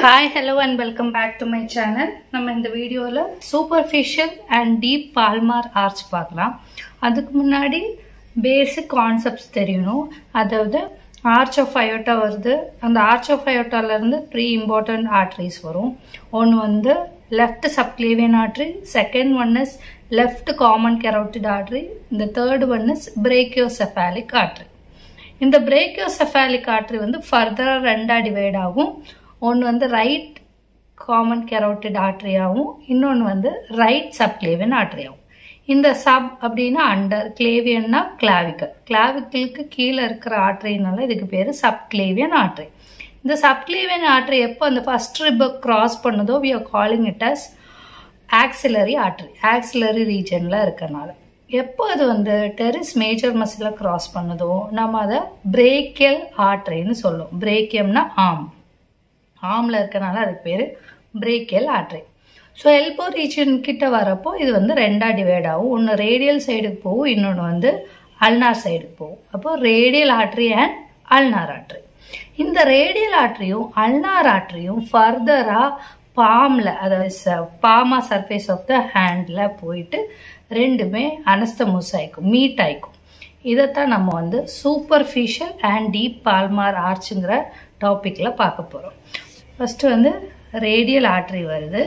Hi hello and welcome back to my channel நம்ம இந்த வீடியோவில் superficial and deep palmar arch பார்க்கலாம் அதுக்கு முன்னாடி பேசிக் கான்செப்ட்ஸ் தெரியணும் அதாவது ஆர்ச் ஆஃப் அயோட்டா வருது அந்த ஆர்ச் ஆஃப் அயோட்டாலேருந்து த்ரீ இம்பார்ட்டன்ட் ஆர்ட்ரிஸ் வரும் ஒன்று வந்து left subclavian artery second one is left common carotid artery இந்த third one is brachiocephalic artery இந்த பிரேக்கியோசெஃபாலிக் ஆர்ட்ரி வந்து ஃபர்தராக ரெண்டாக டிவைட் ஆகும் ஒன்று வந்து ரைட் காமன் கெரோட்டிட் ஆர்ட்ரியாகவும் இன்னொன்று வந்து ரைட் சப்க்ளேவியன் ஆர்ட்ரியாகவும் இந்த சப் அப்படின்னா அண்டர் கிளேவியன்னா கிளாவிக்கல் கிளாவிக்கலுக்கு கீழே இருக்கிற ஆர்ட்ரினால இதுக்கு பேர் சப்க்ளேவியன் ஆர்ட்ரி இந்த சப்க்ளேவியன் ஆர்ட்ரி எப்போ அந்த ஃபர்ஸ்ட் ரிப்பை கிராஸ் பண்ணுதோ we are calling it as axillary artery axillary ரீஜனில் இருக்கனால எப்போ அது வந்து டெரிஸ் மேஜர் மசிலை கிராஸ் பண்ணுதோ நம்ம அதை பிரேக்கியல் ஆர்ட்ரின்னு சொல்லுவோம் பிரேக்கியம்னா ஆம் ஆமில் இருக்கனால அதுக்கு பேர் brachial artery so elbow region கிட்ட வரப்போ இது வந்து ரெண்டாக டிவைட் ஆகும் ஒன்று ரேடியல் சைடுக்கு போகும் இன்னொன்று வந்து அல்னார் சைடுக்கு போகும் அப்போ radial artery and ulnar artery இந்த ரேடியல் ஆர்ட்ரியும் அல்னார் ஆர்ட்ரியும் ஃபர்தராக பாமில் அதாவது பாமா சர்ஃபேஸ் ஆஃப் த ஹேண்டில் போயிட்டு ரெண்டுமே அனஸ்தமூஸ் ஆயிக்கும் மீட் ஆயிக்கும் இதைத்தான் நம்ம வந்து சூப்பர்ஃபிஷியல் அண்ட் டீப் பால்மார் ஆர்ச்சுங்கிற டாப்பிக்கில் பார்க்க போகிறோம் ஃபஸ்ட்டு வந்து ரேடியல் ஆர்ட்ரி வருது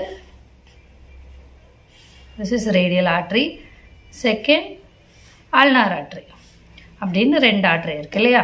this is radial artery second ulnar artery அப்படின்னு ரெண்டு ஆர்ட்ரி இருக்கு இல்லையா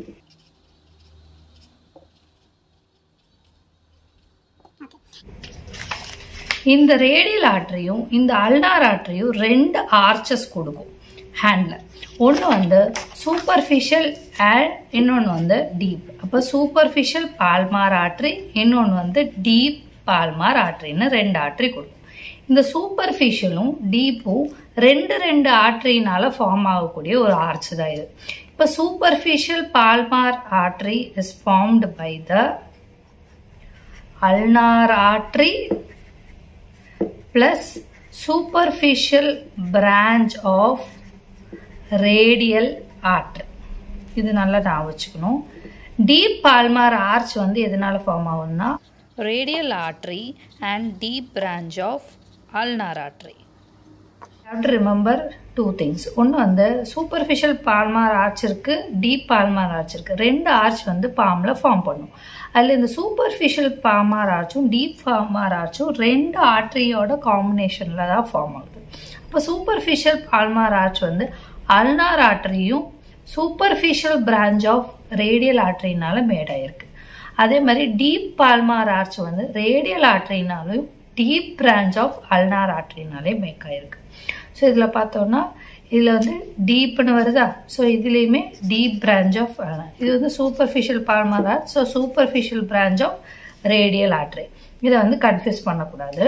இந்த ரேடியல் ஆர்ட்ரியும் இந்த அல்னார் ஆர்ட்ரியும் ரெண்டு ஆர்ச்சஸ் கொடுக்கும் ஹேண்டில் ஒன்று வந்து சூப்பர்ஃபிஷியல் அண்ட் இன்னொன்று வந்து டீப் அப்போ சூப்பர்ஃபிஷியல் பால்மார் ஆர்ட்ரி இன்னொன்று வந்து டீப் பால்மார் ஆர்ட்ரின்னு ரெண்டு ஆர்ட்ரி கொடுக்கும் இந்த சூப்பர்ஃபிஷியலும் டீப்பும் ரெண்டு ரெண்டு ஆர்ட்ரினால ஃபார்ம் ஆகக்கூடிய ஒரு ஆர்ச் தான் இது இப்போ superficial palmar artery is formed by the ulnar artery plus superficial branch of radial artery இது நல்லா நான் வச்சுக்கணும் டீப் பால்மார் ஆர்ச் வந்து எதனால ஃபார்ம் ஆகும்னா radial artery and deep branch of ulnar artery to remember two things ஒன்று வந்து superficial palmar arch இருக்கு டீப் பால்மார் ஆர்ச் இருக்கு ரெண்டு ஆர்ச் வந்து பாம்பில் ஃபார்ம் பண்ணும் அதில் இந்த சூப்பர்ஃபிஷியல் பால்மார் ஆர்ச்சும் டீப் பால்மார் ஆர்ச்சும் ரெண்டு ஆர்ட்ரியோட காம்பினேஷனில் தான் ஃபார்ம் ஆகுது அப்போ சூப்பர்ஃபிஷியல் பால்மார் ஆர்ச் வந்து அல்னார் ஆர்ட்ரியும் சூப்பர்ஃபிஷியல் பிரான்ச் ஆஃப் ரேடியல் ஆர்ட்ரினால மேட் ஆயிருக்கு அதே மாதிரி டீப் பால்மார் ஆர்ச் வந்து ரேடியல் ஆர்ட்ரினாலும் டீப் பிரான்ச் ஆஃப் அல்னார் ஆர்ட்ரினாலே மேக் ஆயிருக்கு ஸோ இதில் பார்த்தோம்னா இதில் வந்து டீப்னு வருதா ஸோ இதுலேயுமே டீப் பிரான்ச் ஆஃப் இது வந்து superficial palmar art so superficial branch of radial artery இதை வந்து கன்ஃபியூஸ் பண்ணக்கூடாது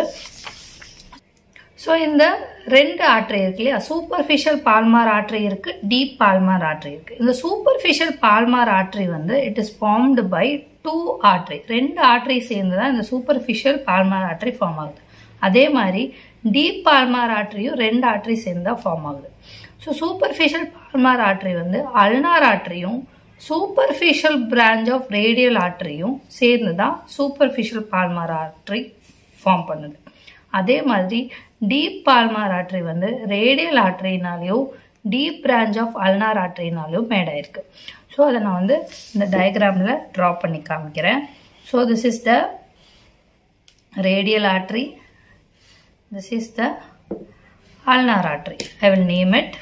ஸோ இந்த ரெண்டு ஆர்ட்ரி இருக்கு இல்லையா சூப்பர்ஃபிஷியல் பால்மார் ஆர்ட்ரி இருக்கு டீப் பால்மார் ஆர்ட்ரி இருக்கு இந்த சூப்பர்ஃபிஷியல் பால்மார் ஆர்ட்ரி வந்து it is formed by two artery ரெண்டு ஆர்ட்ரி சேர்ந்து தான் இந்த சூப்பர்ஃபிஷியல் பால்மார் ஆர்ட்ரி ஃபார்ம் ஆகுது அதே மாதிரி டீப் பால்மார் ஆர்ட்ரியும் ரெண்டு ஆர்ட்ரி சேர்ந்து தான் ஃபார்ம் ஆகுது ஸோ சூப்பர்ஃபிஷியல் பால்மார் ஆர்ட்ரி வந்து அல்னார் ஆர்ட்ரியும் சூப்பர்ஃபிஷியல் பிரான்ச் ஆஃப் ரேடியல் ஆர்ட்ரியும் சேர்ந்து தான் சூப்பர்ஃபிஷியல் பால்மார் ஆர்ட்ரி ஃபார்ம் பண்ணுது அதே மாதிரி டீப் பால்மார் ஆர்ட்ரி வந்து ரேடியல் ஆர்ட்ரினாலையும் டீப் பிரான்ச் ஆஃப் அல்னார் ஆர்ட்ரினாலையும் மேட் ஆயிருக்கு ஸோ அதை நான் வந்து இந்த டயக்ராமில் ட்ரா பண்ணி காமிக்கிறேன் so this is the radial artery this is the ulnar artery i will name it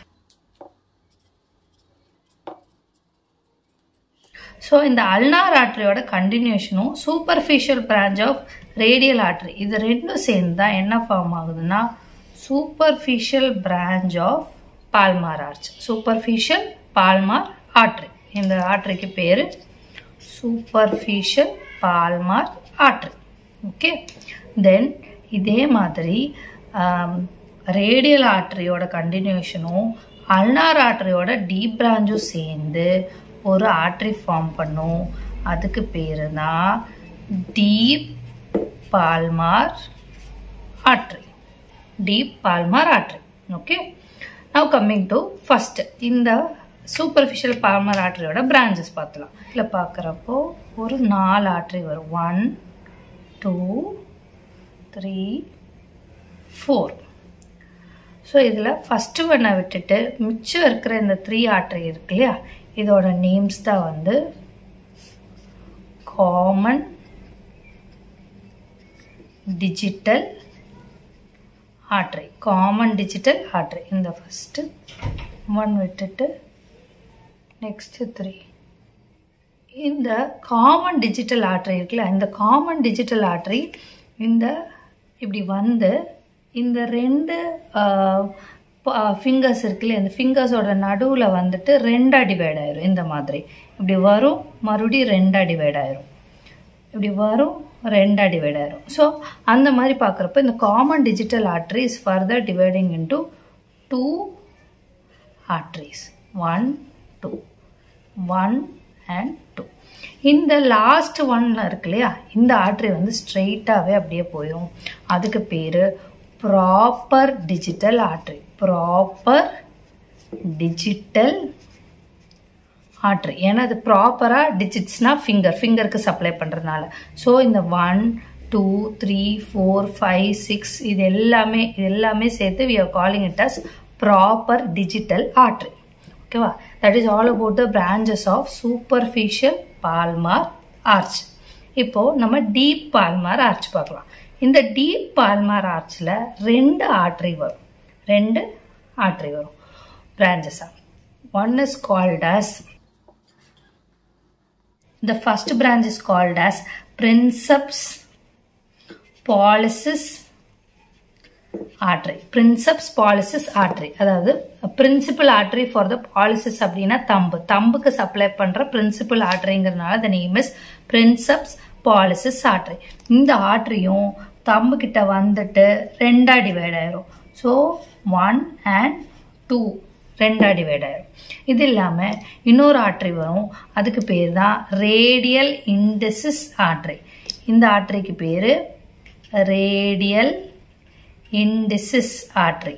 so இந்த அல்னார் ஆர்ட்ரியோட கண்டினியூஷனும் superficial branch of radial artery இது ரெண்டும் சேர்ந்து தான் என்ன ஃபார்ம் ஆகுதுன்னா superficial branch of palmar arch superficial palmar artery இந்த ஆர்ட்ரிக்கு பேர் superficial palmar artery okay then இதே மாதிரி ரேடியல் ஆர்ட்ரியோட கண்டினியூஷனும் அல்னார் ஆர்ட்ரியோட டீப் பிரான்ச்சும் சேர்ந்து ஒரு ஆர்ட்ரி ஃபார்ம் பண்ணும் அதுக்கு பேர் தான் deep palmar artery deep palmar artery okay now coming to first இந்த சூப்பர்ஃபிஷியல் பால்மர் ஆர்ட்ரியோட பிரான்ச்சஸ் பார்த்தலாம் இதில் பார்க்குறப்போ ஒரு நாலு ஆர்ட்ரி வரும் one two three four so இதில் ஃபஸ்ட்டு ஒன்றை விட்டுட்டு மிச்சம் இருக்கிற இந்த த்ரீ ஆர்டரி இருக்கு இல்லையா இதோட நேம்ஸ் தான் வந்து common digital artery common digital artery இந்த ஃபஸ்ட்டு ஒன் விட்டுட்டு நெக்ஸ்ட்டு த்ரீ இந்த காமன் டிஜிட்டல் ஆர்டரி இருக்குல்ல இந்த காமன் டிஜிட்டல் ஆர்டரி இந்த இப்படி வந்து இந்த ரெண்டு ஃபிங்கர்ஸ் இருக்குல்ல இந்த ஃபிங்கர்ஸோட நடுவில் வந்துட்டு ரெண்டாக டிவைட் ஆயிரும் இந்த மாதிரி இப்படி வரும் மறுபடியும் ரெண்டாக டிவைட் ஆயிரும் இப்படி வரும் ரெண்டாக டிவைட் ஆயிரும் ஸோ அந்த மாதிரி பார்க்குறப்ப இந்த common digital artery is further dividing into two arteries one two one and two இந்த லாஸ்ட் ஒன்ல இருக்கு இல்லையா இந்த ஆர்ட்ரி வந்து ஸ்ட்ரெயிட்டாகவே அப்படியே போயிடும் அதுக்கு பேர் proper digital artery proper digital artery ஏன்னா அது ப்ராப்பராக டிஜிட்ஸ்னால் ஃபிங்கர் ஃபிங்கருக்கு சப்ளை பண்ணுறதுனால ஸோ இந்த one two three four five six இது எல்லாமே இது எல்லாமே சேர்த்து we are calling it as proper digital artery ஓகேவா that is all about the branches of superficial palmar arch இப்போது நம்ம டீப் பால்மார் ஆர்ச் பார்க்கலாம் இந்த டீப் பால்மார் ஆர்ச்சில் ரெண்டு ஆர்ட்ரி வரும் ரெண்டு ஆர்ட்ரி வரும் பிரான்ச்சஸாக one is called as the first branch is called as princeps pollicis artery princeps pollicis artery அதாவது principal artery for the pollicis அப்படின்னா தம்பு தம்புக்கு சப்ளை பண்ற principal arteryங்கிறதுனால the name is princeps pollicis artery இந்த ஆர்டரியும் தம்பு கிட்ட வந்துட்டு ரெண்டா டிவைட் ஆயிரும் ஸோ ஒன் அண்ட் டூ ரெண்டா டிவைட் ஆயிரும் இது இல்லாமல் இன்னொரு ஆர்ட்ரி வரும் அதுக்கு பேர் தான் ரேடியல் இண்டசிஸ் ஆர்ட்ரி இந்த ஆர்ட்ரிக்கு பேர் radial indicis artery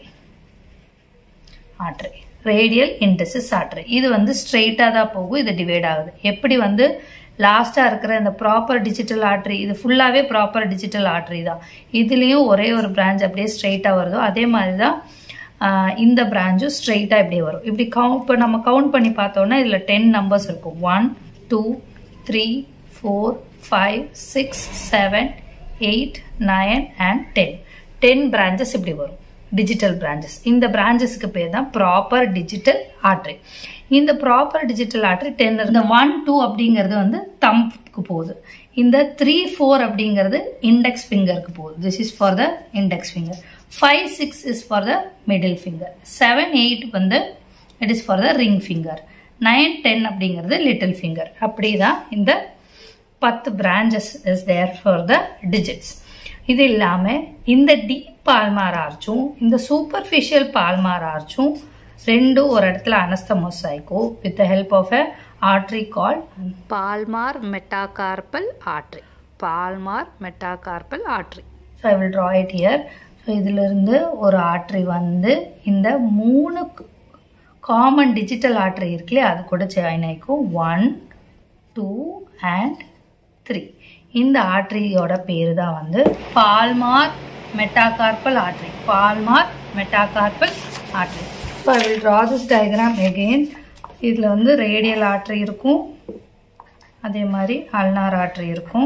artery radial indicis artery இது வந்து ஸ்ட்ரெயிட்டாக தான் போகும் இது டிவைட் ஆகுது எப்படி வந்து லாஸ்ட்டாக இருக்கிற இந்த ப்ராப்பர் டிஜிட்டல் ஆர்ட்ரி இது ஃபுல்லாகவே ப்ராப்பர் டிஜிட்டல் ஆர்ட்ரி தான் இதுலேயும் ஒரே ஒரு பிரான்ச் அப்படியே ஸ்ட்ரெயிட்டாக வருதோ அதே மாதிரி தான் இந்த பிரான்ச்சும் ஸ்ட்ரெயிட்டாக இப்படியே வரும் இப்படி கவுண்ட் இப்போ நம்ம கவுண்ட் பண்ணி பார்த்தோன்னா இதில் டென் நம்பர்ஸ் இருக்கும் one two three four five six seven eight nine and ten ten branches இப்படி வரும் டிஜிட்டல் பிரான்ச்சஸ் இந்த பிரான்ச்சஸ்க்கு பேர் தான் ப்ராப்பர் டிஜிட்டல் ஆர்ட்ரி இந்த ப்ராப்பர் டிஜிட்டல் ஆர்ட்ரி டென் இந்த ஒன் டூ அப்படிங்கிறது வந்து தம்ப்க்கு போகுது இந்த த்ரீ ஃபோர் அப்படிங்கிறது இண்டெக்ஸ் ஃபிங்கருக்கு போகுது this is for the index finger five six is for the middle finger seven eight வந்து it is for the ring finger nine ten அப்படிங்கிறது லிட்டில் ஃபிங்கர் அப்படி தான் இந்த பத்து branches is there for the digits இது இல்லாமல் இந்த deep palmar ஆர்ச்சும் இந்த சூப்பர்ஃபிஷியல் பால்மார் ஆர்ச்சும் ரெண்டும் ஒரு இடத்துல அனஸ்தமோஸ் ஆயிக்கும் with the help of a artery call palmar metacarpal artery palmar metacarpal artery so I will draw it here so இதிலிருந்து ஒரு ஆர்ட்ரி வந்து இந்த மூணு காமன் டிஜிட்டல் ஆர்ட்ரி இருக்குல்லையே அது கூட ஜாயின் ஆகிக்கும் ஒன் டூ அண்ட் த்ரீ இந்த ஆர்ட்ரியோட பேர் தான் வந்து palmar metacarpal artery palmar metacarpal artery so I will draw this diagram again இதில் வந்து ரேடியல் ஆர்ட்ரி இருக்கும் அதே மாதிரி அல்னார் ஆர்ட்ரி இருக்கும்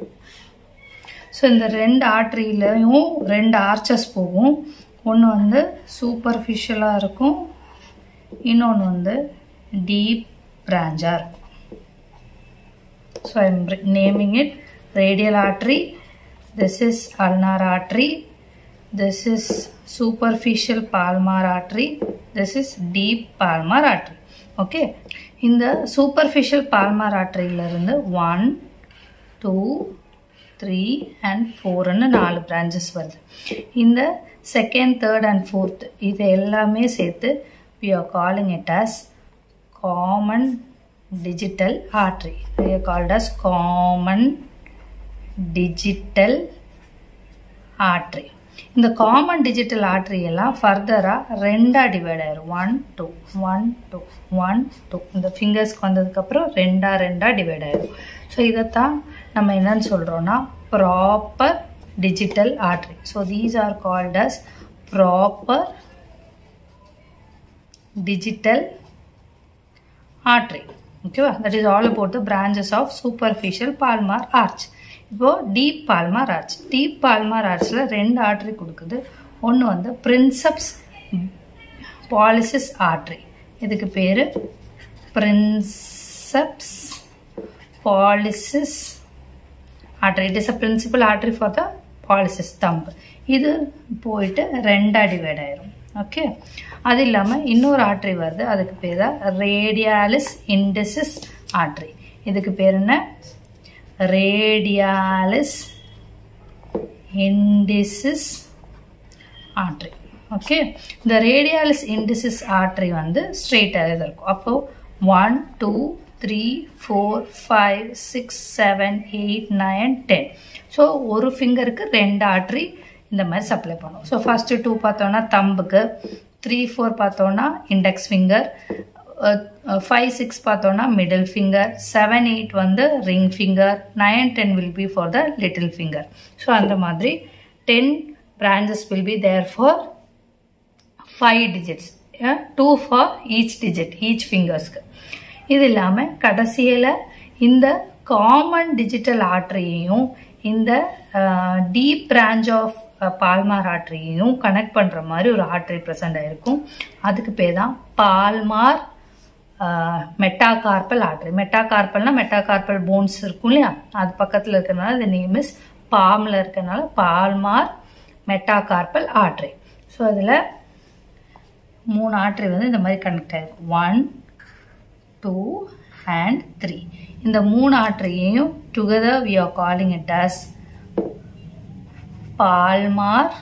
ஸோ இந்த ரெண்டு ஆர்ட்ரியிலையும் ரெண்டு ஆர்ச்சஸ் போகும் ஒன்று வந்து சூப்பர்ஃபிஷியலாக இருக்கும் இன்னொன்று வந்து டீப் பிராஞ்சாக இருக்கும் so I'm naming it radial artery this is ulnar artery this is superficial palmar artery this is deep palmar artery okay இந்த சூப்பர்ஃபிஷியல் பால்மார் ஆர்டரியிலிருந்து ஒன் டூ த்ரீ அண்ட் ஃபோர்னு நாலு பிரான்ச்சஸ் வருது இந்த செகண்ட் தேர்ட் அண்ட் ஃபோர்த் இது எல்லாமே சேர்த்து we are calling it as common digital artery they are called as common digital artery இந்த காமன் டிஜிட்டல் ஆர்ட்ரி எல்லாம் ஃபர்தராக ரெண்டாக டிவைட் ஆயிரும் one two one two one two இந்த ஃபிங்கர்ஸ்க்கு வந்ததுக்கப்புறம் ரெண்டாக ரெண்டாக டிவைட் ஆயிரும் ஸோ இதைத்தான் நம்ம என்னன்னு சொல்கிறோன்னா proper digital artery. So these are called as proper digital artery. Okay, that is all about the branches of superficial palmar arch. இப்போ deep palmar arch deep palmar ஆர்ச்சில் ரெண்டு ஆர்ட்ரி கொடுக்குது ஒன்று வந்து பிரின்சப்ஸ் பாலிசிஸ் ஆர்ட்ரி இதுக்கு பேர் princeps pollicis artery it is a principal artery for the pollicis thumb இது போயிட்டு ரெண்டாக டிவைட் ஆயிரும் ஓகே அது இல்லாமல் இன்னொரு ஆர்ட்ரி வருது அதுக்கு பேர் தான் ரேடியாலிஸ் இண்டசிஸ் ஆர்ட்ரி இதுக்கு பேர் என்ன ரேடியாலிஸ் இண்டிசிஸ் ஆர்ட்ரி ஓகே இந்த ரேடியாலிஸ் இண்டிசிஸ் ஆர்ட்ரி வந்து ஸ்ட்ரெயிட்டாக இருக்கும் அப்போது one two three four five six seven eight nine ten so ஒரு ஃபிங்கருக்கு ரெண்டு ஆர்ட்ரி இந்த மாதிரி சப்ளை பண்ணும் ஸோ ஃபஸ்ட்டு டூ பார்த்தோன்னா தம்புக்கு த்ரீ ஃபோர் பார்த்தோன்னா இண்டெக்ஸ் ஃபிங்கர் ஃபைவ் சிக்ஸ் பார்த்தோன்னா மிடில் ஃபிங்கர் செவன் எயிட் வந்து ring finger nine ten will be for the little finger so அந்த மாதிரி ten branches will be there for five digits two for each digit each ஃபிங்கர்ஸ்க்கு இது இல்லாமல் கடைசியில் இந்த common digital ஆர்ட்ரியையும் இந்த டீப் பிரான்ச் ஆஃப் பால்மார் ஆர்ட்ரியையும் கனெக்ட் பண்ணுற மாதிரி ஒரு ஆர்ட்ரி ப்ரெசண்ட் ஆயிருக்கும் அதுக்கு பேர் தான் பால்மார் மெட்டாகார்பல் ஆர்ட்ரி மெட்டாகார்பல்னா மெட்டாகார்பல் போன்ஸ் இருக்கும் இல்லையா அது பக்கத்தில் இருக்கிறனால இந்த நேம் இஸ் பாமில் இருக்கிறனால பால்மார் மெட்டாகார்பல் ஆர்ட்ரி ஸோ அதில் மூணு ஆர்ட்ரி வந்து இந்த மாதிரி கனெக்ட் ஆகிருக்கும் ஒன் டூ அண்ட் த்ரீ இந்த மூணு ஆர்ட்ரியையும் together we are calling it as palmar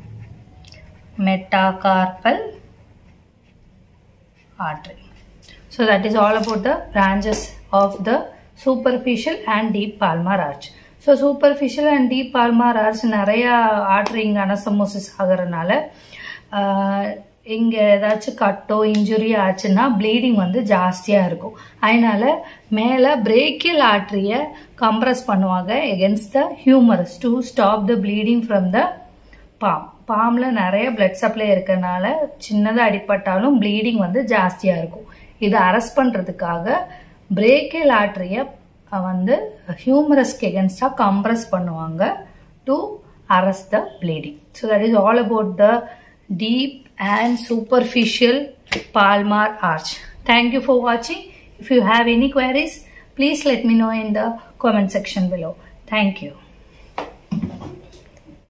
metacarpal artery. So that is all about the branches of the superficial and deep palmar arch. So superficial and deep palmar arch நிறையா artery இங்கே anastomosis ஆகிறனால இங்கே ஏதாச்சும் கட்டோ injury ஆச்சுன்னா bleeding வந்து ஜாஸ்தியாக இருக்கும் அதனால மேலே பிரேக்கியல் ஆர்ட்ரியை கம்ப்ரஸ் பண்ணுவாங்க against the humerus to stop the bleeding from the palm பாமில் நிறைய பிளட் சப்ளை இருக்கிறனால சின்னதாக அடிப்பட்டாலும் ப்ளீடிங் வந்து ஜாஸ்தியாக இருக்கும் இதை அரெஸ்ட் பண்ணுறதுக்காக பிரேக்கியல் ஆர்ட்ரியை வந்து ஹியூமரஸ்க்கு எகென்ஸ்டாக கம்ப்ரஸ் பண்ணுவாங்க to arrest the bleeding so that is all about the deep and superficial palmar arch. Thank you for watching. If you have any queries, please let me know in the comment section below. Thank you.